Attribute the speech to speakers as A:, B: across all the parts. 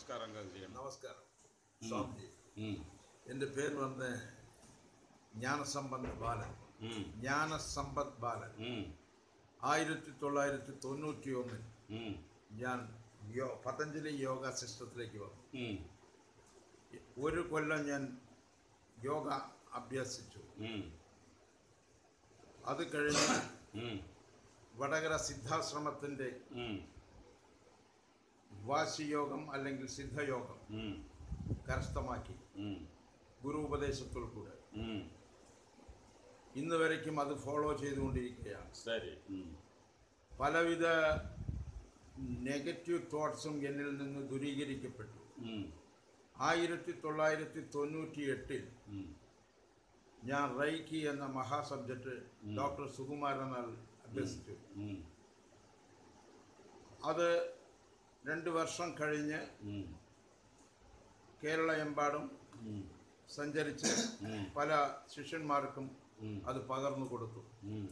A: நமஸ்காரங்க செய்யணும்
B: நமஸ்காரம் சுவாமிஜி
A: ம்
B: എൻ്റെ പേര് വന്ന് ജ്ഞാനസമ്പത്ത് ബാലൻ
A: ம்
B: ജ്ഞാനസമ്പത്ത് ബാലൻ
A: ம்
B: ആയിരത്തി തൊള്ളായിരത്തി തൊണ്ണൂറ്റി ഒന്നിൽ
A: ம்
B: ഞാൻ യോ പതഞ്ജലി യോഗ സിസ്റ്റത്തിലേക്ക് വന്നു
A: ம்
B: ഒരു കൊല്ലം ഞാൻ യോഗ അഭ്യസിച്ചു
A: ம்
B: അത് കഴിഞ്ഞ്
A: ம்
B: വടകര സിദ്ധാശ്രമത്തിൻ്റെ
A: ம்
B: വാശിയോഗം അല്ലെങ്കിൽ സിദ്ധയോഗം
A: ம்
B: കരസ്ഥമാക്കി
A: ம்
B: ഗുരു ഉപദേശത്തിൽ കൂടെ
A: ம்
B: ഇന്ന് വരയ്ക്കും അത് ഫോളോ ചെയ്തുകൊണ്ടിരിക്കുകയാണ്
A: சரி ம்
B: പലവിധ നെഗറ്റീവ് തോട്ട്സും എന്നിൽ നിന്ന് ദൂരീകരിക്കപ്പെട്ടു
A: ம்
B: ആയിരത്തി തൊള്ളായിരത്തി തൊണ്ണൂറ്റി എട്ടിൽ
A: ம்
B: ഞാൻ റൈക്കി എന്ന മഹാ സബ്ജക്റ്റ് ഡോക്ടർ സുകുമാരനാൽ അഭ്യസിച്ചു
A: ம்
B: അത് രണ്ട് വർഷം കഴിഞ്ഞ്
A: ம்
B: കേരളമെമ്പാടും
A: ம்
B: സഞ്ചരിച്ച്
A: ഉം.
B: പല ശിഷ്യന്മാർക്കും
A: ഉം.
B: അത് പകർന്നു കൊടുത്തു
A: ம்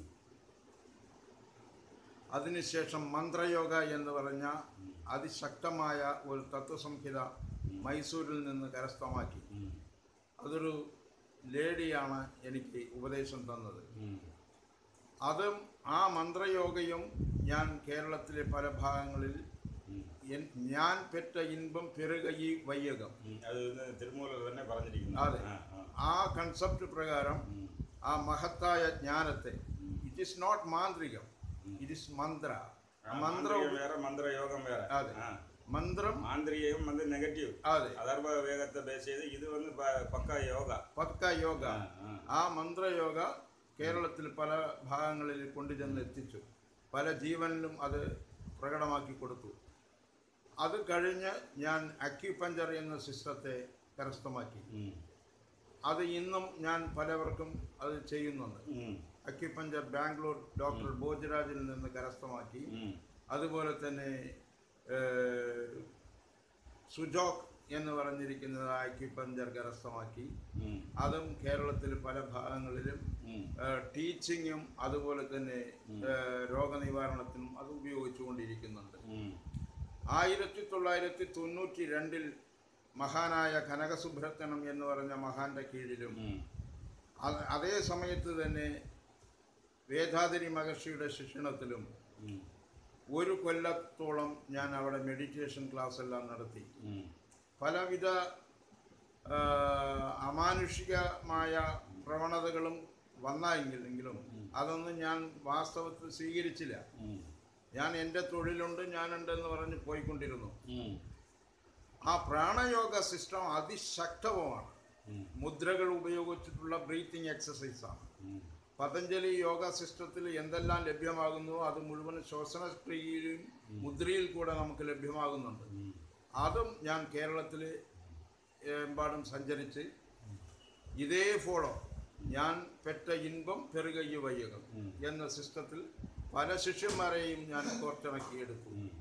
B: അതിനുശേഷം മന്ത്രയോഗ എന്ന് പറഞ്ഞ അതിശക്തമായ ഒരു തത്വസംഹിത മൈസൂരിൽ നിന്ന് കരസ്ഥമാക്കി
A: ம்
B: അതൊരു ലേഡിയാണ് എനിക്ക് ഉപദേശം തന്നത്
A: ம்
B: അതും ആ മന്ത്രയോഗയും ഞാൻ കേരളത്തിലെ പല ഭാഗങ്ങളിൽ
A: ம்
B: എൻ- ഞാൻ പെറ്റ ഇൻപം പെരുകയി വയ്യകം
A: ம். അത് வந்து திருமூலர் തന്നെ പറഞ്ഞിരിക്കുന്നു
B: അതെ
A: ആ, ആ.
B: ആ കൺസെപ്റ്റ് പ്രകാരം
A: ம்.
B: ആ മഹത്തായ ജ്ഞാനത്തെ ഇറ്റ് ഇസ് നോട്ട് മാന്ത്രികം ഇറ്റ് ഇസ് മന്ത്ര
A: ആ,
B: മന്ത്ര
A: മാന്ത്രികം വേറെ മന്ത്രയോഗം വേറെ
B: അതെ
A: ആ.
B: മന്ത്രം
A: മാന്ത്രികം வந்து நெகட்டிவ்
B: അതെ
A: அதர்வ வேகத்தை பேஸ் செய்து இது வந்து ப- பக்கா யோகா
B: പക്ക യോഗ
A: ആ, ആ.
B: ആ മന്ത്രയോഗ കേരളത്തിൽ പല ഭാഗങ്ങളിൽ കൊണ്ടുചെന്ന് എത്തിച്ചു പല ജീവനിലും അത് പ്രകടമാക്കി കൊടുത്തു അത് കഴിഞ്ഞ് ഞാൻ അക്യുപഞ്ചർ എന്ന സിസ്റ്റത്തെ കരസ്ഥമാക്കി
A: ம்
B: അത് ഇന്നും ഞാൻ പലവർക്കും അത് ചെയ്യുന്നുണ്ട്
A: ம்
B: അക്യുപഞ്ചർ ബാംഗ്ലൂർ ഡോക്ടർ ഭോജരാജിൽ നിന്ന് കരസ്ഥമാക്കി
A: ம்
B: അതുപോലെ തന്നെ ഏഹ്, സുജോക് എന്ന് പറഞ്ഞിരിക്കുന്നത് അക്യുപഞ്ചർ കരസ്ഥമാക്കി
A: ம்
B: അതും കേരളത്തിൽ പല ഭാഗങ്ങളിലും
A: ம்
B: ഏഹ്, ടീച്ചിങ്ങും അതുപോലെ തന്നെ ഏഹ്, രോഗനിവാരണത്തിനും അത് ഉപയോഗിച്ചുകൊണ്ടിരിക്കുന്നുണ്ട്
A: ம்
B: ആയിരത്തി തൊള്ളായിരത്തി തൊണ്ണൂറ്റി രണ്ടിൽ മഹാനായ കനകസുബ്രഹ്മണ്യം എന്ന് പറഞ്ഞ മഹാന്റെ കീഴിലും
A: ம்
B: അ- അതേ സമയത്ത് തന്നെ വേദാതിരി മഹർഷിയുടെ ശിക്ഷണത്തിലും
A: ம்
B: ഒരു കൊല്ലത്തോളം ഞാൻ അവിടെ മെഡിറ്റേഷൻ ക്ലാസ് എല്ലാം നടത്തി
A: ம்
B: പലവിധ ആ, അമാനുഷികമായ പ്രവണതകളും വന്നെങ്കിലും അതൊന്നും ഞാൻ വാസ്തവത്തിൽ സ്വീകരിച്ചില്ല
A: ம்
B: ഞാൻ എൻ്റെ തൊഴിലുണ്ട് ഞാനുണ്ടെന്ന് പറഞ്ഞ് പോയിക്കൊണ്ടിരുന്നു
A: ம்
B: ആ പ്രാണയോഗ സിസ്റ്റം അതിശക്തവുമാണ്
A: ம்
B: മുദ്രകൾ ഉപയോഗിച്ചിട്ടുള്ള ബ്രീത്തിങ് എക്സസൈസാണ്
A: ம்
B: പതഞ്ജലി യോഗ സിസ്റ്റത്തിൽ എന്തെല്ലാം ലഭ്യമാകുന്നുവോ അത് മുഴുവൻ ശ്വസന ക്രിയയിലും മുദ്രയിൽ കൂടെ നമുക്ക് ലഭ്യമാകുന്നുണ്ട് അതും ഞാൻ കേരളത്തിൽ എമ്പാടും സഞ്ചരിച്ച് ഇതേ ഫോളോ ഞാൻ പെറ്റ ഇൻപം പെരുകയ്യ വയ്യകം എന്ന സിസ്റ്റത്തിൽ പല ശിഷ്യന്മാരെയും ഞാൻ കോർത്തിണക്കിയെടുത്തു
A: ம்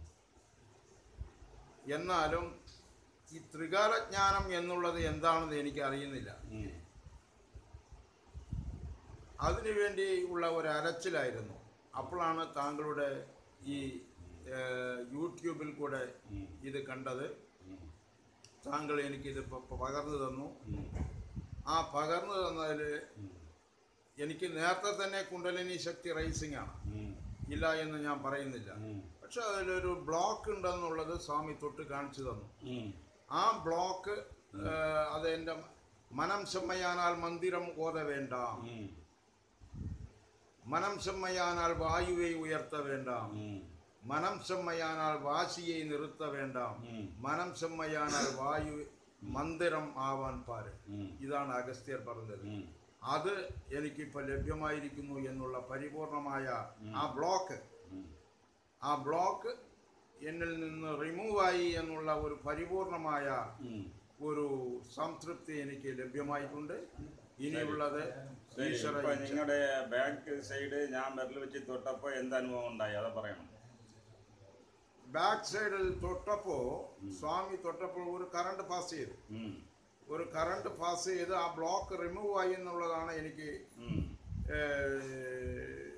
B: എന്നാലും ഈ ത്രികാലജ്ഞാനം എന്നുള്ളത് എന്താണെന്ന് എനിക്ക് അറിയുന്നില്ല
A: ம்
B: അതിനുവേണ്ടി ഉള്ള ഒരു അരച്ചിലായിരുന്നു അപ്പോഴാണ് താങ്കളുടെ ഈ ഏഹ്, യൂട്യൂബിൽ കൂടെ
A: ഉം.
B: ഇത് കണ്ടത്
A: ம்
B: താങ്കൾ എനിക്കിത് പ- പ- പകർന്നു തന്നു
A: ம்
B: ആ പകർന്നു തന്നതിൽ
A: ம்
B: എനിക്ക് നേരത്തെ തന്നെ കുണ്ടലിനി ശക്തി റൈസിംഗ് ആണ്
A: ம்
B: ഇല്ല എന്ന് ഞാൻ പറയുന്നില്ല
A: ம்
B: പക്ഷെ അതിലൊരു ബ്ലോക്ക് ഉണ്ടെന്നുള്ളത് സ്വാമി തൊട്ട് കാണിച്ചു തന്നു
A: ம்
B: ആ ബ്ലോക്ക് ഏഹ്, അത് എൻ്റെ മനം ചെമ്മയാനാൽ മന്ദിരം ഓത വേണ്ട
A: ம்
B: മനം ചെമ്മയാനാൽ വായുവെ ഉയർത്ത വേണ്ട
A: ம்
B: മനം ചെമ്മയാനാൽ വാശിയെ നിർത്ത വേണ്ട
A: ഉം.
B: മനം ചെമ്മയാനാൽ വായു മന്ദിരം ആവാൻ പാര്
A: ഉം.
B: ഇതാണ് അഗസ്ത്യർ പറഞ്ഞത്
A: ம்
B: അത് എനിക്കിപ്പോൾ ലഭ്യമായിരിക്കുന്നു എന്നുള്ള പരിപൂർണമായ ആ ബ്ലോക്ക്
A: ம்
B: ആ ബ്ലോക്ക് എന്നിൽ നിന്ന് റിമൂവായി എന്നുള്ള ഒരു പരിപൂർണമായ
A: ம்
B: ഒരു സംതൃപ്തി എനിക്ക് ലഭ്യമായിട്ടുണ്ട് ഇനിയുള്ളത്
A: ശരി
B: ഈശ്വര
A: ഇപ്പൊ
B: ഇച്ഛ.
A: നിങ്ങളുടെ ബാക്ക് സൈഡ് ഞാൻ വിരൽ വെച്ച് തൊട്ടപ്പോൾ എന്ത് അനുഭവം ഉണ്ടായി അത് പറയണം
B: ബാക്ക് സൈഡിൽ തൊട്ടപ്പോൾ സ്വാമി തൊട്ടപ്പോൾ ഒരു കറണ്ട് പാസ് ചെയ്തു
A: ഉം,
B: ഒരു കറണ്ട് പാസ് ചെയ്ത് ആ ബ്ലോക്ക് റിമൂവ് ആയി എന്നുള്ളതാണ് എനിക്ക്
A: ഉം,
B: ഏഹ്,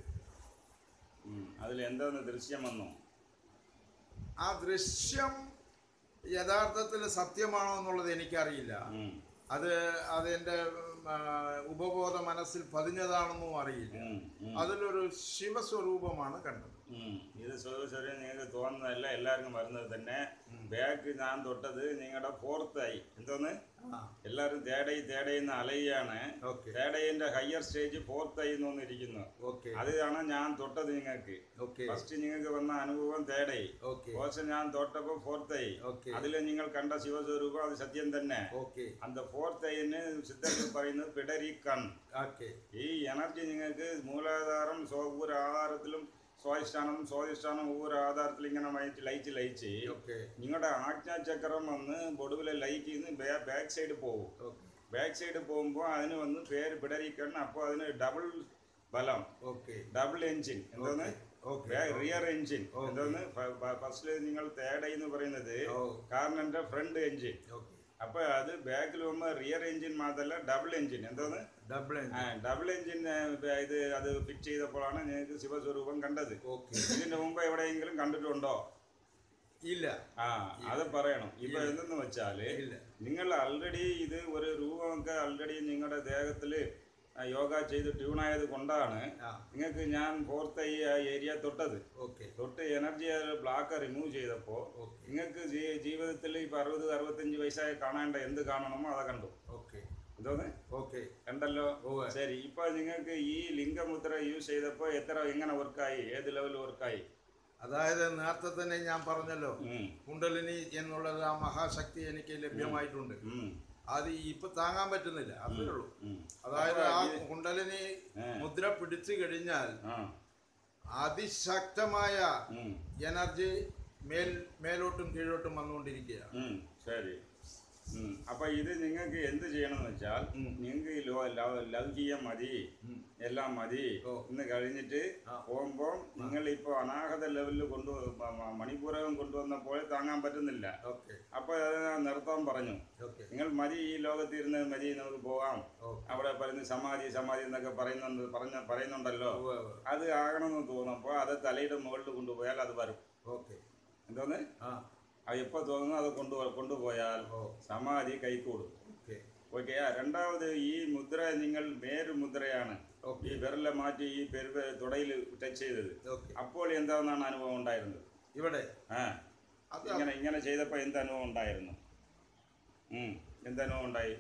A: ഉം. അതിൽ എന്തെന്ന് ദൃശ്യം വന്നു
B: ആ ദൃശ്യം യഥാർത്ഥത്തിൽ സത്യമാണോ എന്നുള്ളത് എനിക്കറിയില്ല
A: ഉം,
B: അത് അതെന്റെ ഉം, ആ, ഉപബോധ മനസ്സിൽ പതിഞ്ഞതാണെന്നും അറിയില്ല
A: ഉം, ഉം,
B: അതിലൊരു ശിവസ്വരൂപമാണ് കണ്ടത്
A: ഉം. ഇത് സ്വയം നിങ്ങൾക്ക് തോന്നുന്നതല്ല എല്ലാവർക്കും വരുന്നത് തന്നെ ബാക്ക് ഞാൻ തൊട്ടത് നിങ്ങളുടെ ഫോർത്തായി എന്തോന്ന്
B: ആ
A: എല്ലാവരും തേടൈ തേടൈന്ന് അലയാണ്
B: ഓക്കെ
A: തേടൈന്റെ ഹയർ സ്റ്റേജ് ഫോർത്തായി എന്നൊന്നിരിക്കുന്നു
B: ഓക്കെ
A: അതാണ് ഞാൻ തൊട്ടത് നിങ്ങൾക്ക്
B: ഓക്കെ
A: ഫസ്റ്റ് നിങ്ങൾക്ക് വന്ന അനുഭവം തേടൈ
B: ഓക്കെ
A: കോശം ഞാൻ തൊട്ടപ്പോ ഫോർത്തായി
B: ഓക്കെ
A: അതിൽ നിങ്ങൾ കണ്ട ശിവസ്വരൂപം അത് സത്യം തന്നെ
B: ഓക്കെ
A: அந்த ഫോർത്ത് ഐന് സിദ്ധர்கள் പറയുന്നത് പിടരി കൺ
B: ഓക്കെ
A: ഈ എനർജി നിങ്ങൾക്ക് മൂലാധാരം സ്വ- ഒவ்வொரு ആധാരത്തിലും സ്വാധിഷ്ഠാനം സ്വാധിഷ്ഠാനം ഒவ்வொரு ആധാരത്തിലും ഇങ്ങനെ ലയിച്ച് ലയിച്ച് ലയിച്ച്
B: ഓക്കെ
A: നിങ്ങളുടെ ആജ്ഞാചക്രം വന്ന് ഒടുവിലെ ലയിക്കുന്ന ബാക്ക് സൈഡ് പോകും
B: ഓക്കെ
A: ബാക്ക് സൈഡ് പോകുമ്പോൾ അതിന് വന്ന് പേര് പിടരിക്കണ്ണ് അപ്പോൾ അതിന് ഡബിൾ ബലം
B: ഓക്കെ
A: ഡബിൾ എഞ്ചിൻ എന്തോന്ന്
B: ഓക്കെ
A: റിയർ എഞ്ചിൻ
B: Okay.
A: എന്തോന്ന് ഫസ്റ്റില് നിങ്ങൾ തേർഡ് എന്ന് പറയുന്നത്
B: ഓ
A: കാറിന്റെ ഫ്രണ്ട് എഞ്ചിൻ
B: ഓക്കെ
A: അപ്പൊ അത് ബാക്കിൽ പോകുമ്പോൾ റിയർ എഞ്ചിൻ മാത്രമല്ല ഡബിൾ എഞ്ചിൻ എന്തോന്ന്
B: ഡബിൾ
A: ഡബിൾ എഞ്ചിൻ ഇത് അത് ഫിറ്റ് ചെയ്തപ്പോഴാണ് നിങ്ങൾക്ക് ശിവസ്വരൂപം കണ്ടത്
B: ഓക്കെ
A: ഇതിന്റെ മുമ്പ് എവിടെയെങ്കിലും കണ്ടിട്ടുണ്ടോ
B: ഇല്ല
A: ആ അത് പറയണം ഇപ്പൊ എന്തെന്ന് വെച്ചാല്
B: ഇല്ല
A: നിങ്ങൾ ആൾറെഡി ഇത് ഒരു രൂപമൊക്കെ ആൾറെഡി നിങ്ങളുടെ ദേഹത്തില് ആ, യോഗ ചെയ്ത് ട്യൂണായത് കൊണ്ടാണ്
B: ആ
A: നിങ്ങൾക്ക് ഞാൻ ഫോർത്ത് ഈ ഏരിയ തൊട്ടത്
B: ഓക്കെ
A: തൊട്ട് എനർജി ബ്ലോക്ക് റിമൂവ് ചെയ്തപ്പോൾ
B: ഓക്കെ
A: നിങ്ങൾക്ക് ജീവിതത്തിൽ ഇപ്പൊ അറുപത് അറുപത്തഞ്ച് വയസ്സായി കാണേണ്ട എന്ത് കാണണമോ അതാ കണ്ടു
B: ഓക്കെ
A: എന്തോന്ന്
B: ഓക്കെ
A: കണ്ടല്ലോ
B: ഉവ്വ്.
A: ശരി ഇപ്പൊ നിങ്ങൾക്ക് ഈ ലിംഗമുദ്ര യൂസ് ചെയ്തപ്പോ എത്ര എങ്ങനെ വർക്കായി ഏത് ലെവൽ വർക്കായി
B: അതായത് നേരത്തെ തന്നെ ഞാൻ പറഞ്ഞല്ലോ കുണ്ടലിനി എന്നുള്ളത് ആ മഹാശക്തി എനിക്ക് ലഭ്യമായിട്ടുണ്ട് അത് ഇപ്പൊ താങ്ങാൻ പറ്റുന്നില്ല അത്രേ ഉള്ളൂ അതായത് ആ കുണ്ടലിനി മുദ്ര പിടിച്ചു കഴിഞ്ഞാൽ അതിശക്തമായ എനർജി മേൽ മേലോട്ടും കീഴോട്ടും വന്നുകൊണ്ടിരിക്കുകയാണ്
A: ശരി ഉം. അപ്പൊ ഇത് നിങ്ങൾക്ക് എന്ത് ചെയ്യണമെന്ന് വെച്ചാൽ
B: ഉം.
A: നിങ്ങൾക്ക് ഈ ലോ- ലൗ- ലൗകികം മതി
B: ഉം.
A: എല്ലാം മതി
B: ഓ.
A: ഇന്ന് കഴിഞ്ഞിട്ട്
B: ആ.
A: പോകുമ്പോ നിങ്ങൾ ഇപ്പൊ അനാഹത ലെവലിൽ കൊണ്ടു മ- മ- മണിപ്പൂരകം കൊണ്ടുവന്നപ്പോൾ താങ്ങാൻ പറ്റുന്നില്ല
B: ഓക്കെ
A: അപ്പൊ അത് ഞാൻ നിർത്താൻ പറഞ്ഞു
B: ഓക്കെ
A: നിങ്ങൾ മതി ഈ ലോകത്ത് ഇരുന്ന് മതി നമുക്ക് പോകാം
B: ഓക്കെ
A: അവിടെ പറയുന്ന സമാധി സമാധി എന്നൊക്കെ പറയുന്നുണ്ട് പറഞ്ഞ പറയുന്നുണ്ടല്ലോ
B: ഉവ്വ് ഉവ്വ്.
A: അത് ആകണമെന്ന് തോന്നുമ്പോൾ അത് തലയുടെ മുകളിൽ കൊണ്ടുപോയാൽ അത് വരും
B: ഓക്കെ
A: എന്തോന്ന്
B: ആ
A: അത് എപ്പോൾ തോന്നുന്നു അത് കൊണ്ടു കൊണ്ടുപോയാൽ
B: ഓ
A: സമാധി കൈക്കൂടും
B: ഓക്കെ
A: ഓക്കെ രണ്ടാമത് ഈ മുദ്ര നിങ്ങൾ മേരു മുദ്രയാണ്
B: ഓക്കെ
A: ഈ വിരലെ മാറ്റി ഈ പെരുവ തുടയിൽ ടച്ച് ചെയ്തത്
B: ഓക്കെ
A: അപ്പോൾ എന്താണെന്നാണ് അനുഭവം ഉണ്ടായിരുന്നത്
B: ഇവിടെ
A: ആ
B: അത്
A: ഇങ്ങനെ ഇങ്ങനെ ചെയ്തപ്പോൾ എന്ത് അനുഭവം ഉണ്ടായിരുന്നു ഉം, എന്ത് അനുഭവം ഉണ്ടായി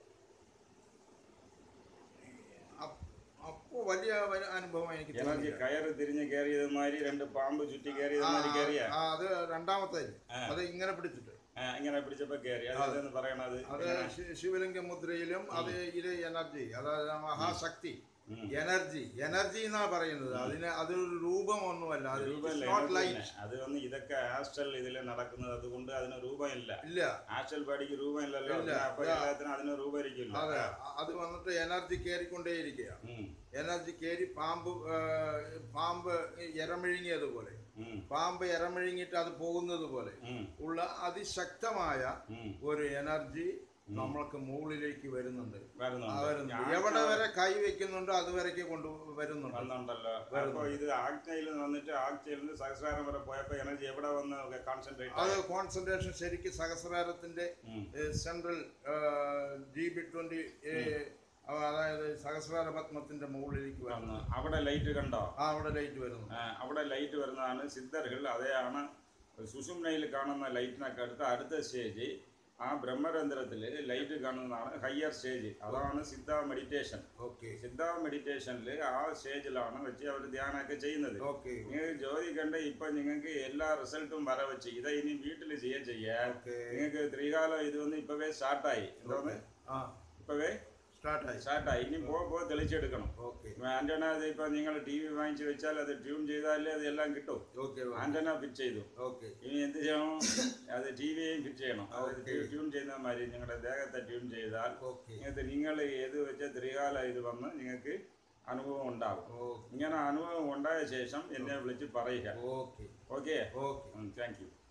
B: അപ്പ്- അപ്പോ വലിയ ഒരു അനുഭവം എനിക്ക്
A: എനർജി
B: തോന്നിയില്ല.
A: കയറ് തിരിഞ്ഞ് കയറിയത് മാതിരി രണ്ട് പാമ്പ് ചുറ്റി കയറിയത്
B: ആ,
A: മാതിരി കയറിയ
B: ആ, അത് രണ്ടാമത്തെ
A: ആ.
B: അത് ഇങ്ങനെ പിടിച്ചിട്ട്
A: ഇങ്ങനെ പിടിച്ചപ്പോ കയറി അതെന്ന് പറയണത്
B: അത് ശി- ശിവലിംഗ മുദ്രയിലും അത് ഇത് എനർജി അതായത് ആ മഹാശക്തി
A: ഉം.
B: എനർജി എനർജി എന്നാ പറയുന്നത് അതിന് അതൊരു രൂപമൊന്നുമല്ല അത്
A: രൂപമില്ല
B: നോട്ട്
A: energy
B: ലൈറ്റ്
A: തന്നെ. അത് വന്ന് ഇതൊക്കെ ആസ്റ്റൽ ഇതിൽ നടക്കുന്നത് അതുകൊണ്ട് അതിന് രൂപമില്ല
B: ഇല്ല
A: ആസ്റ്റൽ ബാഡിക്ക് രൂപമില്ലല്ലോ
B: ഇല്ല.
A: പിന്നെ അപ്പൊ
B: ഇല്ല.
A: എല്ലാത്തിനും അതിന് രൂപം ഇരിക്കില്ല
B: അതെ അ- അത് വന്നിട്ട് എനർജി കയറിക്കൊണ്ടേയിരിക്കുക
A: ഉം,
B: എനർജി കയറി പാമ്പ് ആ, പാമ്പ് ഇരമിഴുങ്ങിയതുപോലെ
A: ഉം,
B: പാമ്പ് ഇരമിഴുങ്ങിയിട്ട് അത് പോകുന്നത് പോലെ
A: ഉം,
B: ഉള്ള അതിശക്തമായ
A: ഉം.
B: ഒരു എനർജി നമ്മൾക്ക് മുകളിലേക്ക് വരുന്നുണ്ട് ആ,
A: വരുന്നുണ്ട്
B: വരുന്നുണ്ട്
A: ഞാൻ
B: എവിടെ വരെ കൈ വെക്കുന്നുണ്ടോ അതുവരേക്ക് കൊണ്ട് വരുന്നുണ്ട്
A: വന്നുണ്ടല്ലോ അപ്പൊ ഇത് ആഗ്നയിൽ വന്നിട്ട് ആഗ്നയിൽ നിന്ന് സഹസ്രാരം വരെ പോയപ്പോ എനർജി എവിടെ വന്ന് കോൺസെൻട്രേറ്റ്
B: അത് കോൺസെൻട്രേഷൻ ശരിക്കും സഹസ്രാരത്തിന്റെ സെൻട്രൽ ജി ബി ട്വന്റി അതായത് സഹസ്രാര പത്മത്തിന്റെ മുകളിലേക്ക് വരുന്നു
A: അവിടെ ലൈറ്റ് കണ്ടോ
B: ആ അവിടെ ലൈറ്റ് വരുന്നു
A: ആ, അവിടെ ലൈറ്റ് വരുന്നതാണ് സിദ്ധர்கள் അതെയാണ് സുഷുമ്നയിൽ കാണുന്ന ലൈറ്റിനൊക്കെ അടുത്ത് അടുത്ത സ്റ്റേജ് ആ ബ്രഹ്മരന്ധ്രത്തിൽ ലൈറ്റ് കാണുന്നതാണ് ഹയർ സ്റ്റേജ് അതാണ് സിദ്ധ മെഡിറ്റേഷൻ
B: ഓക്കെ
A: സിദ്ധ മെഡിറ്റേഷനിൽ ആ സ്റ്റേജിലാണ് വെച്ച് അവർ ധ്യാനമൊക്കെ ചെയ്യുന്നത്
B: ഓക്കെ
A: നിങ്ങൾക്ക് ജോലി കണ്ട് ഇപ്പൊ നിങ്ങൾക്ക് എല്ലാ റിസൾട്ടും വര വെച്ച് ഇത് ഇനി വീട്ടിൽ ചെയ്യാൻ ചെയ്യാൻ
B: ഓക്കെ
A: നിങ്ങൾക്ക് ത്രികാലം ഇത് വന്ന് ഇപ്പവേ സ്റ്റാർട്ടായി എന്തോന്ന്
B: ആ
A: ഇപ്പവേ
B: സ്റ്റാർട്ടായി
A: സ്റ്റാർട്ടായി ഇനി പോ പോ തെളിച്ചെടുക്കണം
B: ഓക്കെ
A: ആന്റണ അത് ഇപ്പൊ നിങ്ങൾ ടി വി വാങ്ങിച്ച് വെച്ചാൽ അത് ട്യൂൺ ചെയ്താലേ അത് എല്ലാം കിട്ടും
B: ഓക്കെ
A: ആന്റണ ഫിറ്റ് ചെയ്തു
B: ഓക്കെ
A: ഇനി എന്ത് ചെയ്യണം അത് ടി വിയും ഫിറ്റ് ചെയ്യണം അത്
B: Okay.
A: ട്യൂൺ ചെയ്യുന്ന മാതിരി നിങ്ങളുടെ ദേഹത്തെ ട്യൂൺ ചെയ്താൽ
B: ഓക്കെ
A: നിങ്ങൾക്ക് നിങ്ങൾ ഏത് വെച്ച ത്രികാല ഇത് വന്ന് നിങ്ങൾക്ക് അനുഭവം ഉണ്ടാകും
B: ഓക്കെ
A: ഇങ്ങനെ അനുഭവം ഉണ്ടായ ശേഷം എന്നെ വിളിച്ച് പറയുക
B: okay
A: okay
B: okay
A: thank U